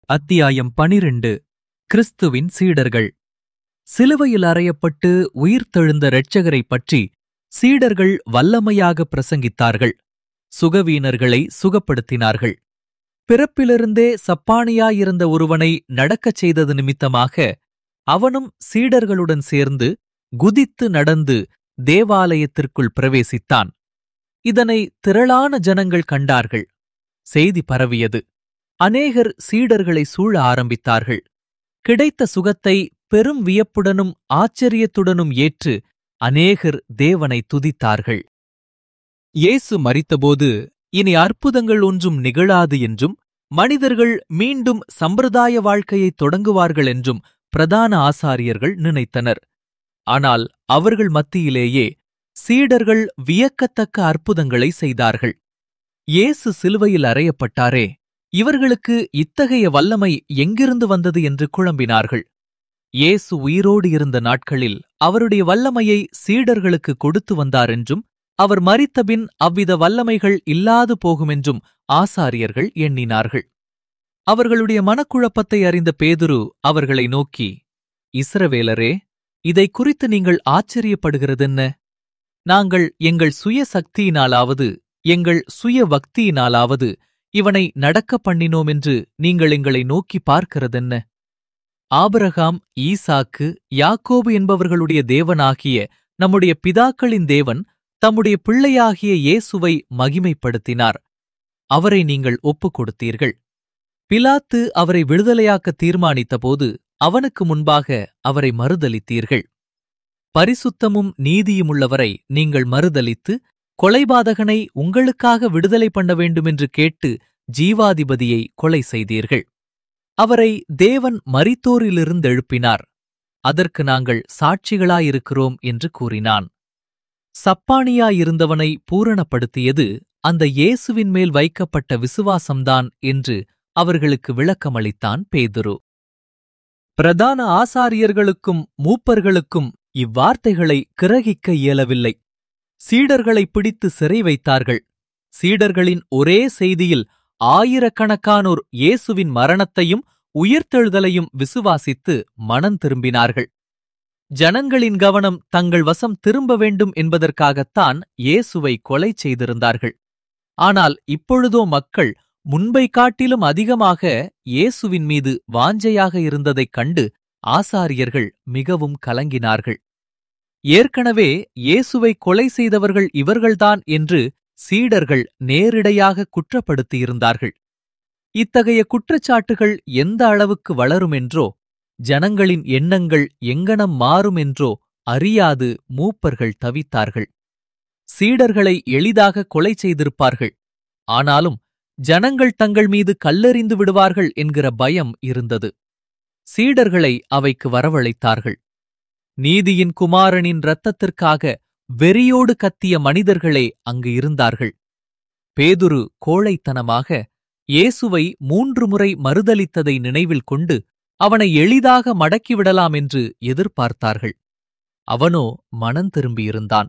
அத்தியாயம் பனிரெண்டு கிறிஸ்துவின் சீடர்கள் சிலுவையில் அறையப்பட்டு உயிர்த்தெழுந்த இரட்சகரைப் பற்றி சீடர்கள் வல்லமையாக பிரசங்கித்தார்கள் சுகவீனர்களை சுகப்படுத்தினார்கள் பிறப்பிலிருந்தே சப்பானியாயிருந்த ஒருவனை நடக்கச் செய்தது நிமித்தமாக அவனும் சீடர்களுடன் சேர்ந்து குதித்து நடந்து தேவாலயத்திற்குள் பிரவேசித்தான் இதனை திரளான ஜனங்கள் கண்டார்கள் செய்தி பரவியது அநேகர் சீடர்களை சூழ ஆரம்பித்தார்கள் கிடைத்த சுகத்தை பெரும் வியப்புடனும் ஆச்சரியத்துடனும் ஏற்று அநேகர் தேவனை துதித்தார்கள் இயேசு மரித்தபோது இனி அற்புதங்கள் ஒன்றும் நிகழாது என்றும் மனிதர்கள் மீண்டும் சம்பிரதாய வாழ்க்கையை தொடங்குவார்கள் என்றும் பிரதான ஆசாரியர்கள் நினைத்தனர் ஆனால் அவர்கள் மத்தியிலேயே சீடர்கள் வியக்கத்தக்க அற்புதங்களை செய்தார்கள் இயேசு சிலுவையில் அறையப்பட்டாரே இவர்களுக்கு இத்தகைய வல்லமை எங்கிருந்து வந்தது என்று குழம்பினார்கள் இயேசு உயிரோடு இருந்த நாட்களில் அவருடைய வல்லமையை சீடர்களுக்கு கொடுத்து வந்தாரென்றும் அவர் மரித்தபின் அவ்வித வல்லமைகள் இல்லாது போகுமென்றும் ஆசாரியர்கள் எண்ணினார்கள் அவர்களுடைய மனக்குழப்பத்தை அறிந்த பேதுரு அவர்களை நோக்கி இஸ்ரவேலரே இதை குறித்து நீங்கள் ஆச்சரியப்படுகிறதென்ன நாங்கள் எங்கள் சுய சக்தியினாலாவது எங்கள் சுய பக்தியினாலாவது இவனை நடக்க பண்ணினோம் என்று நீங்கள் எங்களை நோக்கி பார்க்கிறதென்ன ஆபிரகாம் ஈசாக்கு யாக்கோபு என்பவர்களுடைய தேவனாகிய நம்முடைய பிதாக்களின் தேவன் தம்முடைய பிள்ளையாகிய இயேசுவை மகிமைப்படுத்தினார் அவரை நீங்கள் ஒப்புக் கொடுத்தீர்கள் பிலாத்து அவரை விடுதலையாக்க தீர்மானித்தபோது அவனுக்கு முன்பாக அவரை மறுதலித்தீர்கள் பரிசுத்தமும் நீதியுமுள்ளவரை நீங்கள் மறுதலித்து கொலைபாதகனை உங்களுக்காக விடுதலை பண்ண வேண்டுமென்று கேட்டு ஜீவாதிபதியை கொலை செய்தீர்கள் அவரை தேவன் மரித்தோரிலிருந்து எழுப்பினார் அதற்கு நாங்கள் சாட்சிகளாயிருக்கிறோம் என்று கூறினான் சப்பானியாயிருந்தவனை பூரணப்படுத்தியது அந்த இயேசுவின் மேல் வைக்கப்பட்ட விசுவாசம்தான் என்று அவர்களுக்கு விளக்கமளித்தான் பேதுரு பிரதான ஆசாரியர்களுக்கும் மூப்பர்களுக்கும் இவ்வார்த்தைகளை கிரகிக்க இயலவில்லை சீடர்களை பிடித்து சிறை வைத்தார்கள் சீடர்களின் ஒரே செய்தியில் ஆயிரக்கணக்கானோர் இயேசுவின் மரணத்தையும் உயிர்த்தெழுதலையும் விசுவாசித்து மனம் திரும்பினார்கள் ஜனங்களின் கவனம் தங்கள் வசம் திரும்ப வேண்டும் என்பதற்காகத்தான் இயேசுவை கொலை செய்திருந்தார்கள் ஆனால் இப்பொழுதோ மக்கள் முன்பை காட்டிலும் அதிகமாக இயேசுவின் மீது வாஞ்சையாக இருந்ததைக் கண்டு ஆசாரியர்கள் மிகவும் கலங்கினார்கள் ஏற்கனவே இயேசுவை கொலை செய்தவர்கள் இவர்கள்தான் என்று சீடர்கள் நேரிடையாக குற்றப்படுத்தியிருந்தார்கள் இத்தகைய குற்றச்சாட்டுகள் எந்த அளவுக்கு வளருமென்றோ ஜனங்களின் எண்ணங்கள் எங்கனம் மாறுமென்றோ அறியாது மூப்பர்கள் தவித்தார்கள் சீடர்களை எளிதாக கொலை செய்திருப்பார்கள் ஆனாலும் ஜனங்கள் தங்கள் மீது கல்லெறிந்து விடுவார்கள் என்கிற பயம் இருந்தது சீடர்களை அவைக்கு வரவழைத்தார்கள் நீதியின் குமாரனின் இரத்தத்திற்காக வெறியோடு கத்திய மனிதர்களே அங்கு இருந்தார்கள் பேதுரு கோழைத்தனமாக இயேசுவை மூன்று முறை மறுதலித்ததை நினைவில் கொண்டு அவனை எளிதாக மடக்கிவிடலாம் என்று எதிர்பார்த்தார்கள் அவனோ மனம் திரும்பியிருந்தான்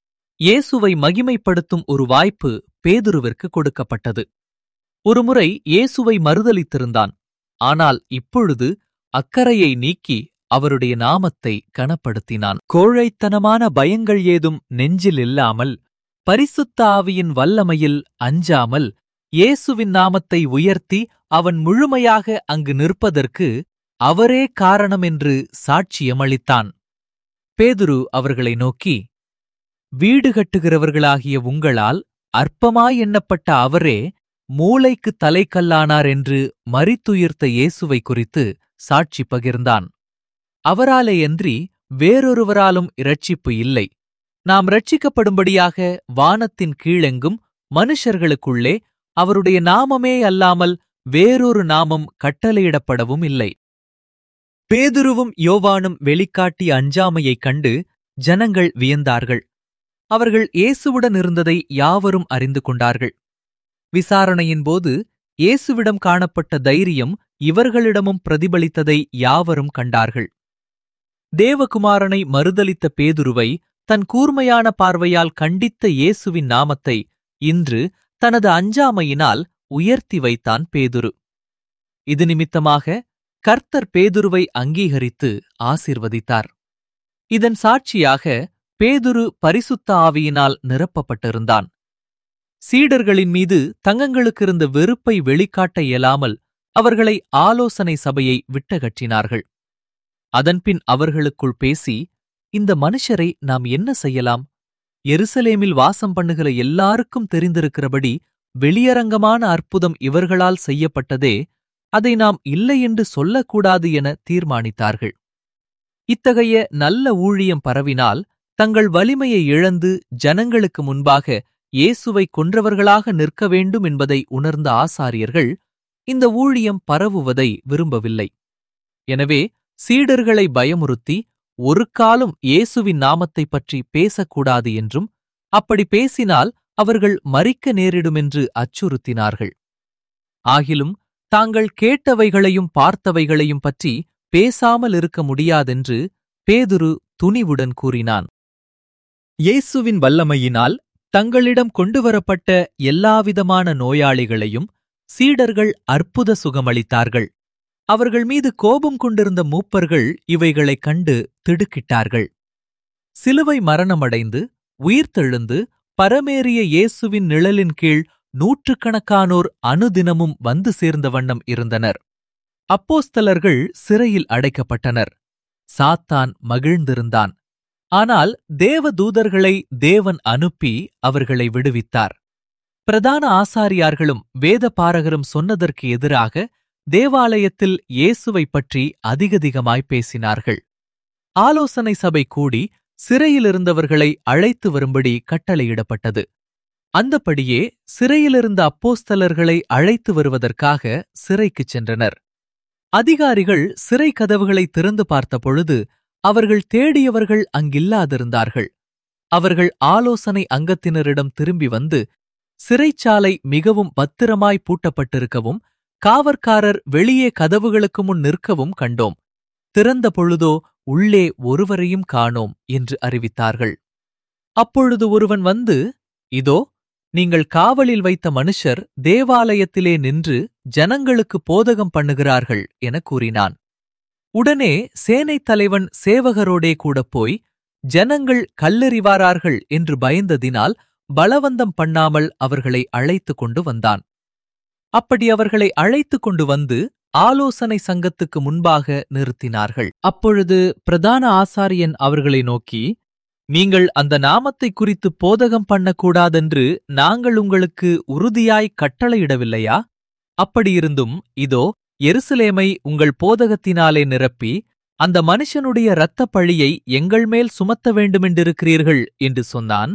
இயேசுவை மகிமைப்படுத்தும் ஒரு வாய்ப்பு பேதுருவிற்கு கொடுக்கப்பட்டது ஒருமுறை இயேசுவை மறுதலித்திருந்தான் ஆனால் இப்பொழுது அக்கறையை நீக்கி அவருடைய நாமத்தை கனப்படுத்தினான் கோழைத்தனமான பயங்கள் ஏதும் நெஞ்சில் இல்லாமல் பரிசுத்த ஆவியின் வல்லமையில் அஞ்சாமல் இயேசுவின் நாமத்தை உயர்த்தி அவன் முழுமையாக அங்கு நிற்பதற்கு அவரே காரணம் என்று சாட்சியமளித்தான் பேதுரு அவர்களை நோக்கி வீடு கட்டுகிறவர்களாகிய உங்களால் அற்பமாய் எண்ணப்பட்ட அவரே மூளைக்கு தலைக்கல்லானார் என்று மரித்துயிர்த்த இயேசுவை குறித்து சாட்சி பகிர்ந்தான் அவராலேயன்றி வேறொருவராலும் இரட்சிப்பு இல்லை நாம் ரட்சிக்கப்படும்படியாக வானத்தின் கீழெங்கும் மனுஷர்களுக்குள்ளே அவருடைய நாமமே அல்லாமல் வேறொரு நாமம் கட்டளையிடப்படவும் இல்லை பேதுருவும் யோவானும் வெளிக்காட்டிய அஞ்சாமையைக் கண்டு ஜனங்கள் வியந்தார்கள் அவர்கள் இயேசுவுடன் இருந்ததை யாவரும் அறிந்து கொண்டார்கள் விசாரணையின்போது இயேசுவிடம் காணப்பட்ட தைரியம் இவர்களிடமும் பிரதிபலித்ததை யாவரும் கண்டார்கள் தேவகுமாரனை மறுதலித்த பேதுருவை தன் கூர்மையான பார்வையால் கண்டித்த இயேசுவின் நாமத்தை இன்று தனது அஞ்சாமையினால் உயர்த்தி வைத்தான் பேதுரு இது நிமித்தமாக கர்த்தர் பேதுருவை அங்கீகரித்து ஆசீர்வதித்தார் இதன் சாட்சியாக பேதுரு பரிசுத்த ஆவியினால் நிரப்பப்பட்டிருந்தான் சீடர்களின் மீது தங்கங்களுக்கிருந்த வெறுப்பை வெளிக்காட்ட இயலாமல் அவர்களை ஆலோசனை சபையை விட்டகற்றினார்கள் அதன்பின் அவர்களுக்குள் பேசி இந்த மனுஷரை நாம் என்ன செய்யலாம் எருசலேமில் வாசம் பண்ணுகிற எல்லாருக்கும் தெரிந்திருக்கிறபடி வெளியரங்கமான அற்புதம் இவர்களால் செய்யப்பட்டதே அதை நாம் இல்லை என்று சொல்லக்கூடாது என தீர்மானித்தார்கள் இத்தகைய நல்ல ஊழியம் பரவினால் தங்கள் வலிமையை இழந்து ஜனங்களுக்கு முன்பாக இயேசுவை கொன்றவர்களாக நிற்க வேண்டும் என்பதை உணர்ந்த ஆசாரியர்கள் இந்த ஊழியம் பரவுவதை விரும்பவில்லை எனவே சீடர்களை பயமுறுத்தி ஒரு காலம் இயேசுவின் நாமத்தைப் பற்றி பேசக்கூடாது என்றும் அப்படி பேசினால் அவர்கள் மறிக்க நேரிடுமென்று அச்சுறுத்தினார்கள் ஆகிலும் தாங்கள் கேட்டவைகளையும் பார்த்தவைகளையும் பற்றி பேசாமல் இருக்க முடியாதென்று பேதுரு துணிவுடன் கூறினான் இயேசுவின் வல்லமையினால் தங்களிடம் கொண்டுவரப்பட்ட எல்லாவிதமான நோயாளிகளையும் சீடர்கள் அற்புத சுகமளித்தார்கள் அவர்கள் மீது கோபம் கொண்டிருந்த மூப்பர்கள் இவைகளைக் கண்டு திடுக்கிட்டார்கள் சிலுவை மரணமடைந்து உயிர்த்தெழுந்து பரமேறிய இயேசுவின் நிழலின் கீழ் நூற்றுக்கணக்கானோர் அனுதினமும் வந்து சேர்ந்த வண்ணம் இருந்தனர் அப்போஸ்தலர்கள் சிறையில் அடைக்கப்பட்டனர் சாத்தான் மகிழ்ந்திருந்தான் ஆனால் தேவ தூதர்களை தேவன் அனுப்பி அவர்களை விடுவித்தார் பிரதான ஆசாரியார்களும் வேத பாரகரும் சொன்னதற்கு எதிராக தேவாலயத்தில் இயேசுவைப் பற்றி அதிகதிகமாய் பேசினார்கள் ஆலோசனை சபை கூடி சிறையிலிருந்தவர்களை அழைத்து வரும்படி கட்டளையிடப்பட்டது அந்தப்படியே சிறையிலிருந்த அப்போஸ்தலர்களை அழைத்து வருவதற்காக சிறைக்குச் சென்றனர் அதிகாரிகள் சிறை கதவுகளை திறந்து பார்த்தபொழுது அவர்கள் தேடியவர்கள் அங்கில்லாதிருந்தார்கள் அவர்கள் ஆலோசனை அங்கத்தினரிடம் திரும்பி வந்து சிறைச்சாலை மிகவும் பத்திரமாய் பூட்டப்பட்டிருக்கவும் காவற்காரர் வெளியே கதவுகளுக்கு முன் நிற்கவும் கண்டோம் திறந்த பொழுதோ உள்ளே ஒருவரையும் காணோம் என்று அறிவித்தார்கள் அப்பொழுது ஒருவன் வந்து இதோ நீங்கள் காவலில் வைத்த மனுஷர் தேவாலயத்திலே நின்று ஜனங்களுக்கு போதகம் பண்ணுகிறார்கள் என கூறினான் உடனே சேனைத் தலைவன் சேவகரோடே கூட போய் ஜனங்கள் கல்லெறிவாரார்கள் என்று பயந்ததினால் பலவந்தம் பண்ணாமல் அவர்களை அழைத்து கொண்டு வந்தான் அப்படி அவர்களை அழைத்து கொண்டு வந்து ஆலோசனை சங்கத்துக்கு முன்பாக நிறுத்தினார்கள் அப்பொழுது பிரதான ஆசாரியன் அவர்களை நோக்கி நீங்கள் அந்த நாமத்தை குறித்து போதகம் பண்ணக்கூடாதென்று நாங்கள் உங்களுக்கு உறுதியாய் கட்டளையிடவில்லையா அப்படியிருந்தும் இதோ எருசலேமை உங்கள் போதகத்தினாலே நிரப்பி அந்த மனுஷனுடைய இரத்தப் பழியை எங்கள் மேல் சுமத்த வேண்டுமென்றிருக்கிறீர்கள் என்று சொன்னான்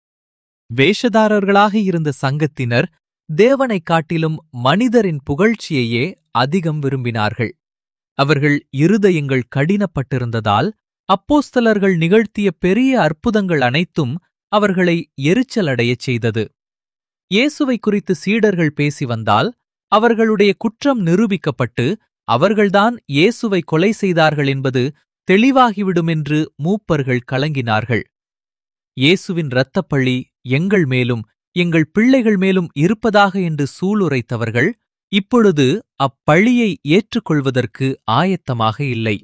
வேஷதாரர்களாக இருந்த சங்கத்தினர் தேவனைக் காட்டிலும் மனிதரின் புகழ்ச்சியையே அதிகம் விரும்பினார்கள் அவர்கள் இருதயங்கள் கடினப்பட்டிருந்ததால் அப்போஸ்தலர்கள் நிகழ்த்திய பெரிய அற்புதங்கள் அனைத்தும் அவர்களை எரிச்சலடையச் செய்தது இயேசுவை குறித்து சீடர்கள் பேசி வந்தால் அவர்களுடைய குற்றம் நிரூபிக்கப்பட்டு அவர்கள்தான் இயேசுவை கொலை செய்தார்கள் என்பது தெளிவாகிவிடுமென்று மூப்பர்கள் கலங்கினார்கள் இயேசுவின் இரத்தப்பழி எங்கள் மேலும் எங்கள் பிள்ளைகள் மேலும் இருப்பதாக என்று சூளுரைத்தவர்கள் இப்பொழுது அப்பழியை ஏற்றுக்கொள்வதற்கு ஆயத்தமாக இல்லை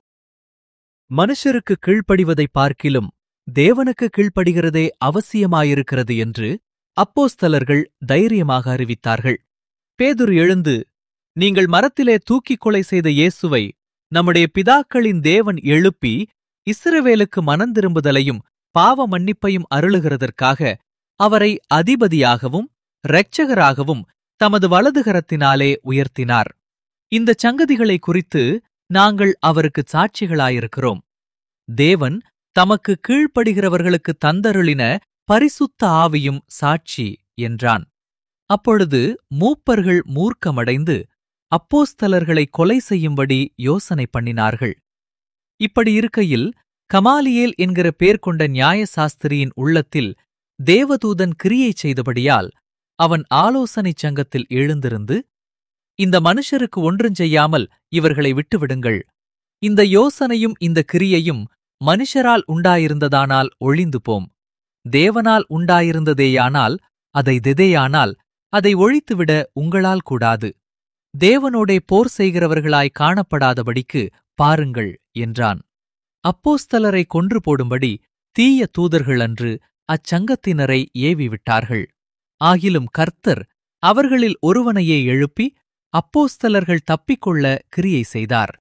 மனுஷருக்கு கீழ்ப்படிவதை பார்க்கிலும் தேவனுக்கு கீழ்ப்படுகிறதே அவசியமாயிருக்கிறது என்று அப்போஸ்தலர்கள் தைரியமாக அறிவித்தார்கள் பேதுரு எழுந்து நீங்கள் மரத்திலே தூக்கிக் கொலை செய்த இயேசுவை நம்முடைய பிதாக்களின் தேவன் எழுப்பி இஸ்ரவேலுக்கு மனந்திரும்புதலையும் பாவ மன்னிப்பையும் அருளுகிறதற்காக அவரை அதிபதியாகவும் இரட்சகராகவும் தமது வலதுகரத்தினாலே உயர்த்தினார் இந்தச் சங்கதிகளை குறித்து நாங்கள் அவருக்கு சாட்சிகளாயிருக்கிறோம் தேவன் தமக்கு கீழ்ப்படுகிறவர்களுக்கு தந்தருளின பரிசுத்த ஆவியும் சாட்சி என்றான் அப்பொழுது மூப்பர்கள் மூர்க்கமடைந்து அப்போஸ்தலர்களை கொலை செய்யும்படி யோசனை பண்ணினார்கள் இப்படி இருக்கையில் கமாலியேல் என்கிற பேர் கொண்ட நியாயசாஸ்திரியின் உள்ளத்தில் தேவதூதன் கிரியை செய்தபடியால் அவன் ஆலோசனைச் சங்கத்தில் எழுந்திருந்து இந்த மனுஷருக்கு ஒன்றும் செய்யாமல் இவர்களை விட்டுவிடுங்கள் இந்த யோசனையும் இந்த கிரியையும் மனுஷரால் உண்டாயிருந்ததானால் ஒழிந்து போம் தேவனால் உண்டாயிருந்ததேயானால் அதை திதையானால் அதை ஒழித்துவிட உங்களால் கூடாது தேவனோடே போர் செய்கிறவர்களாய் காணப்படாதபடிக்கு பாருங்கள் என்றான் அப்போஸ்தலரை கொன்று போடும்படி தீய தூதர்கள் அன்று அச்சங்கத்தினரை ஏவிவிட்டார்கள் ஆகிலும் கர்த்தர் அவர்களில் ஒருவனையே எழுப்பி அப்போஸ்தலர்கள் தப்பிக்கொள்ள கிரியை செய்தார்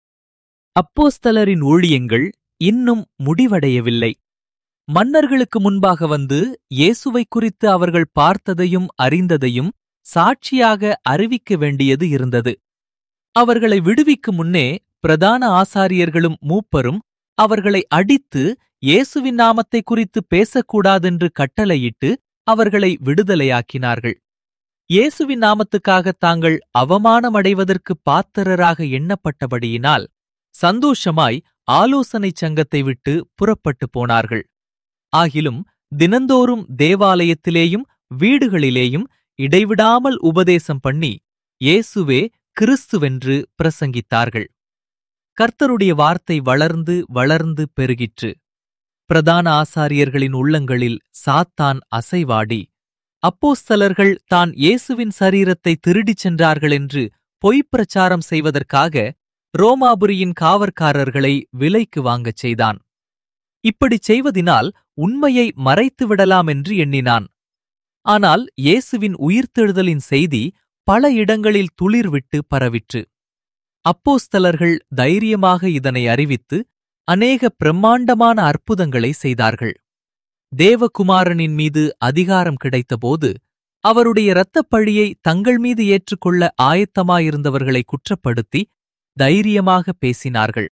அப்போஸ்தலரின் ஊழியங்கள் இன்னும் முடிவடையவில்லை மன்னர்களுக்கு முன்பாக வந்து இயேசுவை குறித்து அவர்கள் பார்த்ததையும் அறிந்ததையும் சாட்சியாக அறிவிக்க வேண்டியது இருந்தது அவர்களை விடுவிக்கும் முன்னே பிரதான ஆசாரியர்களும் மூப்பரும் அவர்களை அடித்து இயேசுவின் நாமத்தை குறித்து பேசக்கூடாதென்று கட்டளையிட்டு அவர்களை விடுதலையாக்கினார்கள் இயேசுவின் நாமத்துக்காக தாங்கள் அவமானமடைவதற்கு பாத்திரராக எண்ணப்பட்டபடியினால் சந்தோஷமாய் ஆலோசனைச் சங்கத்தை விட்டு புறப்பட்டு போனார்கள் ஆகிலும் தினந்தோறும் தேவாலயத்திலேயும் வீடுகளிலேயும் இடைவிடாமல் உபதேசம் பண்ணி இயேசுவே கிறிஸ்துவென்று பிரசங்கித்தார்கள் கர்த்தருடைய வார்த்தை வளர்ந்து வளர்ந்து பெருகிற்று பிரதான ஆசாரியர்களின் உள்ளங்களில் சாத்தான் அசைவாடி அப்போஸ்தலர்கள் தான் இயேசுவின் சரீரத்தை திருடிச் சென்றார்கள் என்று பொய்ப் பிரச்சாரம் செய்வதற்காக ரோமாபுரியின் காவற்காரர்களை விலைக்கு வாங்கச் செய்தான் இப்படிச் செய்வதினால் உண்மையை மறைத்து விடலாம் என்று எண்ணினான் ஆனால் இயேசுவின் உயிர்த்தெழுதலின் செய்தி பல இடங்களில் துளிர்விட்டு பரவிற்று அப்போஸ்தலர்கள் தைரியமாக இதனை அறிவித்து அநேக பிரம்மாண்டமான அற்புதங்களை செய்தார்கள் தேவகுமாரனின் மீது அதிகாரம் கிடைத்தபோது அவருடைய இரத்தப் பழியை தங்கள் மீது ஏற்றுக்கொள்ள ஆயத்தமாயிருந்தவர்களை குற்றப்படுத்தி தைரியமாக பேசினார்கள்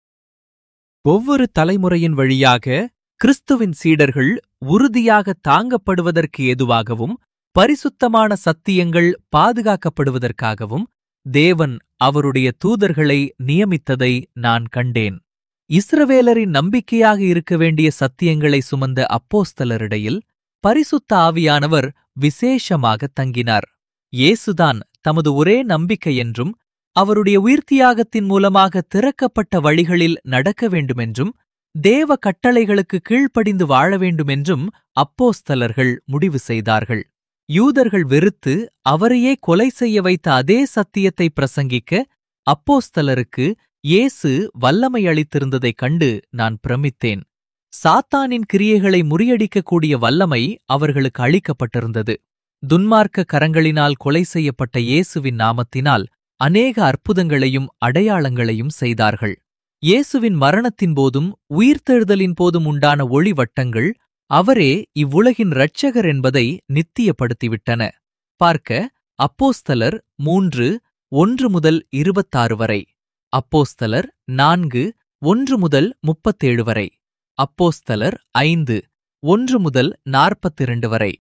ஒவ்வொரு தலைமுறையின் வழியாக கிறிஸ்துவின் சீடர்கள் உறுதியாக தாங்கப்படுவதற்கு ஏதுவாகவும் பரிசுத்தமான சத்தியங்கள் பாதுகாக்கப்படுவதற்காகவும் தேவன் அவருடைய தூதர்களை நியமித்ததை நான் கண்டேன் இஸ்ரவேலரின் நம்பிக்கையாக இருக்க வேண்டிய சத்தியங்களை சுமந்த அப்போஸ்தலரிடையில் பரிசுத்த ஆவியானவர் விசேஷமாக தங்கினார் இயேசுதான் தமது ஒரே நம்பிக்கை என்றும் அவருடைய உயிர்த்தியாகத்தின் மூலமாக திறக்கப்பட்ட வழிகளில் நடக்க வேண்டுமென்றும் தேவ கட்டளைகளுக்கு கீழ்ப்படிந்து வாழ வேண்டுமென்றும் அப்போஸ்தலர்கள் முடிவு செய்தார்கள் யூதர்கள் வெறுத்து அவரையே கொலை செய்ய வைத்த அதே சத்தியத்தை பிரசங்கிக்க அப்போஸ்தலருக்கு இயேசு வல்லமை அளித்திருந்ததைக் கண்டு நான் பிரமித்தேன் சாத்தானின் கிரியைகளை முறியடிக்கக்கூடிய வல்லமை அவர்களுக்கு அளிக்கப்பட்டிருந்தது துன்மார்க்க கரங்களினால் கொலை செய்யப்பட்ட இயேசுவின் நாமத்தினால் அநேக அற்புதங்களையும் அடையாளங்களையும் செய்தார்கள் இயேசுவின் மரணத்தின் போதும் உயிர்த்தெழுதலின் போதும் உண்டான ஒளிவட்டங்கள் அவரே இவ்வுலகின் இரட்சகர் என்பதை நித்தியப்படுத்திவிட்டன பார்க்க அப்போஸ்தலர் மூன்று ஒன்று முதல் இருபத்தாறு வரை அப்போஸ்தலர் நான்கு ஒன்று முதல் முப்பத்தேழு வரை அப்போஸ்தலர் ஐந்து ஒன்று முதல் நாற்பத்திரண்டு வரை